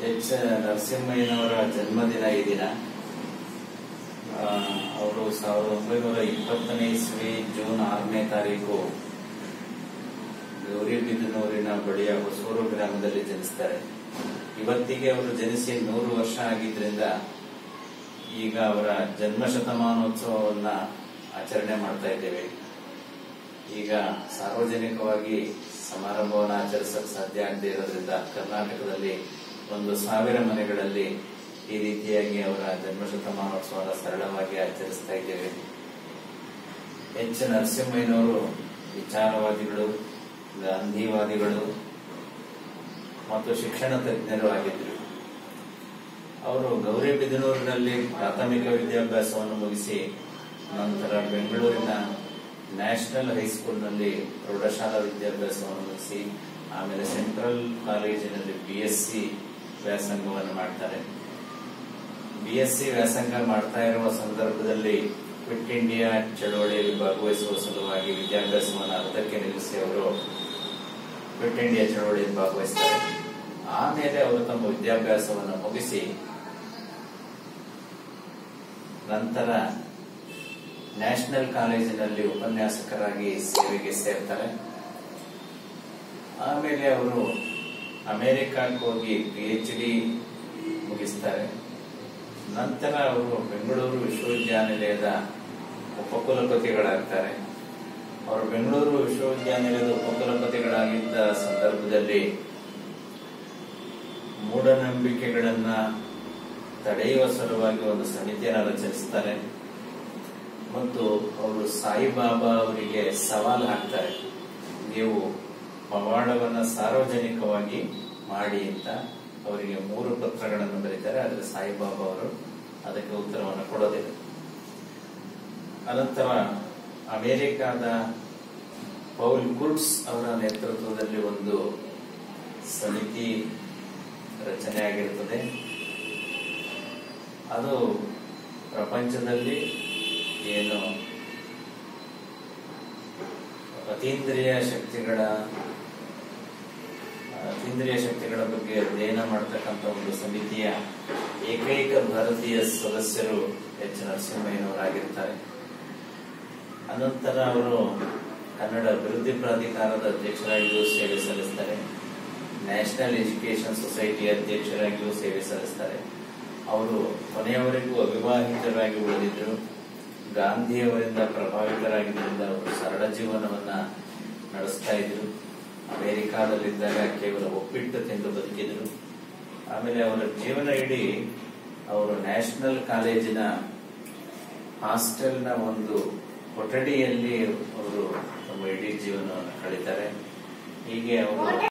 H ನರಸಿಂಹಯ್ಯನವರ ಜನ್ಮದಿನ ಈ ದಿನ ಆ, ಅವರು ಸಾವಿರದ ಒಂಬೈನೂರ ಇಪ್ಪತ್ತನೇ ಇಸ್ವಿ ಜೂನ್ ಆರನೇ ತಾರೀಕು ಗೌರಿಬಿದನೂರಿನ ಬಳಿಯ ಹೊಸೂರು ಗ್ರಾಮದಲ್ಲಿ ಜನಿಸ್ತಾರೆ ಇವತ್ತಿಗೆ ಅವರು ಜನಿಸಿ ನೂರು ವರ್ಷ ಆಗಿದ್ರಿಂದ ಈಗ ಅವರ ಜನ್ಮ ಶತಮಾನೋತ್ಸವವನ್ನ ಆಚರಣೆ ಮಾಡ್ತಾ ಇದ್ದೇವೆ ಈಗ ಸಾರ್ವಜನಿಕವಾಗಿ ಸಮಾರಂಭವನ್ನು ಆಚರಿಸಕ್ಕೆ ಸಾಧ್ಯ ಆಗದೆ ಇರೋದ್ರಿಂದ ಕರ್ನಾಟಕದಲ್ಲಿ ಒಂದು ಸಾವಿರ ಮನೆಗಳಲ್ಲಿ ಈ ರೀತಿಯಾಗಿ ಅವರ ಜನ್ಮ ಶತಮಾನೋತ್ಸವನ ಸರಳವಾಗಿ ಆಚರಿಸ್ತಾ ಇದ್ದೇವೆ ಎಚ್ ನರಸಿಂಹಯ್ಯನವರು ವಿಚಾರವಾದಿಗಳು ಗಾಂಧಿವಾದಿಗಳು ಮತ್ತು ಶಿಕ್ಷಣ ತಜ್ಞರು ಆಗಿದ್ದರು ಅವರು ಗೌರಿಬಿದನೂರಿನಲ್ಲಿ ಪ್ರಾಥಮಿಕ ವಿದ್ಯಾಭ್ಯಾಸವನ್ನು ಮುಗಿಸಿ ನಂತರ ಬೆಂಗಳೂರಿನ ನ್ಯಾಷನಲ್ ಹೈಸ್ಕೂಲ್ನಲ್ಲಿ ಪ್ರೌಢಶಾಲಾ ವಿದ್ಯಾಭ್ಯಾಸವನ್ನು ಮುಗಿಸಿ ಆಮೇಲೆ ಸೆಂಟ್ರಲ್ ಕಾಲೇಜಿನಲ್ಲಿ ಬಿ ಎಸ್ ಸಿ ವ್ಯಾಸಂಗವನ್ನು ಮಾಡ್ತಾರೆ ಬಿ ಎಸ್ ಸಿ ವ್ಯಾಸಂಗ ಮಾಡ್ತಾ ಇರುವ ಸಂದರ್ಭದಲ್ಲಿ ಕ್ವಿಟ್ ಇಂಡಿಯಾ ಚಳವಳಿಯಲ್ಲಿ ಭಾಗವಹಿಸುವ ಸಲುವಾಗಿ ವಿದ್ಯಾಭ್ಯಾಸವನ್ನು ಅರ್ಧಕ್ಕೆ ನಿಲ್ಲಿಸಿ ಅವರು ಕ್ವಿಟ್ ಇಂಡಿಯಾ ಚಳವಳಿಯಲ್ಲಿ ಭಾಗವಹಿಸ್ತಾರೆ ಆಮೇಲೆ ಅವರು ತಮ್ಮ ವಿದ್ಯಾಭ್ಯಾಸವನ್ನು ಮುಗಿಸಿ ನಂತರ ನ್ಯಾಷನಲ್ ಕಾಲೇಜಿನಲ್ಲಿ ಉಪನ್ಯಾಸಕರಾಗಿ ಸೇವೆಗೆ ಸೇರ್ತಾರೆ ಆಮೇಲೆ ಅವರು ಅಮೆರಿಕಕ್ಕೆ ಹೋಗಿ ಪಿ ಎಚ್ ಡಿ ಮುಗಿಸ್ತಾರೆ ನಂತರ ಅವರು ಬೆಂಗಳೂರು ವಿಶ್ವವಿದ್ಯಾನಿಲಯದ ಉಪಕುಲಪತಿಗಳಾಗ್ತಾರೆ ಅವರು ಬೆಂಗಳೂರು ವಿಶ್ವವಿದ್ಯಾನಿಲಯದ ಉಪಕುಲಪತಿಗಳಾಗಿದ್ದ ಸಂದರ್ಭದಲ್ಲಿ ಮೂಢನಂಬಿಕೆಗಳನ್ನ ತಡೆಯುವ ಸಲುವಾಗಿ ಒಂದು ಸಮಿತಿಯನ್ನು ರಚಿಸ್ತಾರೆ ಮತ್ತು ಅವರು ಸಾಯಿಬಾಬಾ ಅವರಿಗೆ ಸವಾಲು ಹಾಕ್ತಾರೆ ನೀವು ಪವಾಡವನ್ನ ಸಾರ್ವಜನಿಕವಾಗಿ ಮಾಡಿ ಅಂತ ಅವರಿಗೆ ಮೂರು ಪತ್ರಗಳನ್ನು ಬರೀತಾರೆ ಆದರೆ ಸಾಯಿಬಾಬಾ ಅವರು ಅದಕ್ಕೆ ಉತ್ತರವನ್ನು ಕೊಡೋದಿಲ್ಲ ಅನಂತರ ಅಮೆರಿಕಾದ ಪೌಲ್ ಗುಡ್ಸ್ ಅವರ ನೇತೃತ್ವದಲ್ಲಿ ಒಂದು ಸಮಿತಿ ರಚನೆ ಆಗಿರುತ್ತದೆ ಅದು ಪ್ರಪಂಚದಲ್ಲಿ ಏನು ಅತೀಂದ್ರಿಯ ಶಕ್ತಿಗಳ ಅತೀಂದ್ರಿಯ ಶಕ್ತಿಗಳ ಬಗ್ಗೆ ಅಧ್ಯಯನ ಮಾಡತಕ್ಕಂಥ ಒಂದು ಸಮಿತಿಯ ಏಕೈಕ ಭಾರತೀಯ ಸದಸ್ಯರು ಎಚ್ ನರಸಿಂಹಯ್ಯನವರಾಗಿರ್ತಾರೆ ಅನಂತರ ಅವರು ಕನ್ನಡ ಅಭಿವೃದ್ಧಿ ಪ್ರಾಧಿಕಾರದ ಅಧ್ಯಕ್ಷರಾಗಿಯೂ ಸೇವೆ ಸಲ್ಲಿಸ್ತಾರೆ ನ್ಯಾಷನಲ್ ಎಜುಕೇಶನ್ ಸೊಸೈಟಿ ಅಧ್ಯಕ್ಷರಾಗಿಯೂ ಸೇವೆ ಸಲ್ಲಿಸ್ತಾರೆ ಅವರು ಕೊನೆಯವರೆಗೂ ಅವಿವಾಹಿತರಾಗಿ ಉಳಿದಿದ್ದರು ಗಾಂಧಿಯವರಿಂದ ಪ್ರಭಾವಿತರಾಗಿದ್ದರಿಂದ ಅವರು ಸರಳ ಜೀವನವನ್ನ ನಡೆಸ್ತಾ ಇದ್ರು ಅಮೆರಿಕಾದಲ್ಲಿದ್ದಾಗ ಕೇವಲ ಒಪ್ಪಿಟ್ಟು ತಿಂದು ಬದುಕಿದ್ರು ಆಮೇಲೆ ಅವರ ಜೀವನ ಇಡೀ ಅವರು ನ್ಯಾಷನಲ್ ಕಾಲೇಜಿನ ಹಾಸ್ಟೆಲ್ನ ಒಂದು ಕೊಠಡಿಯಲ್ಲಿ ಅವರು ತಮ್ಮ ಇಡೀ ಜೀವನವನ್ನು ಕಳೀತಾರೆ ಹೀಗೆ ಅವರು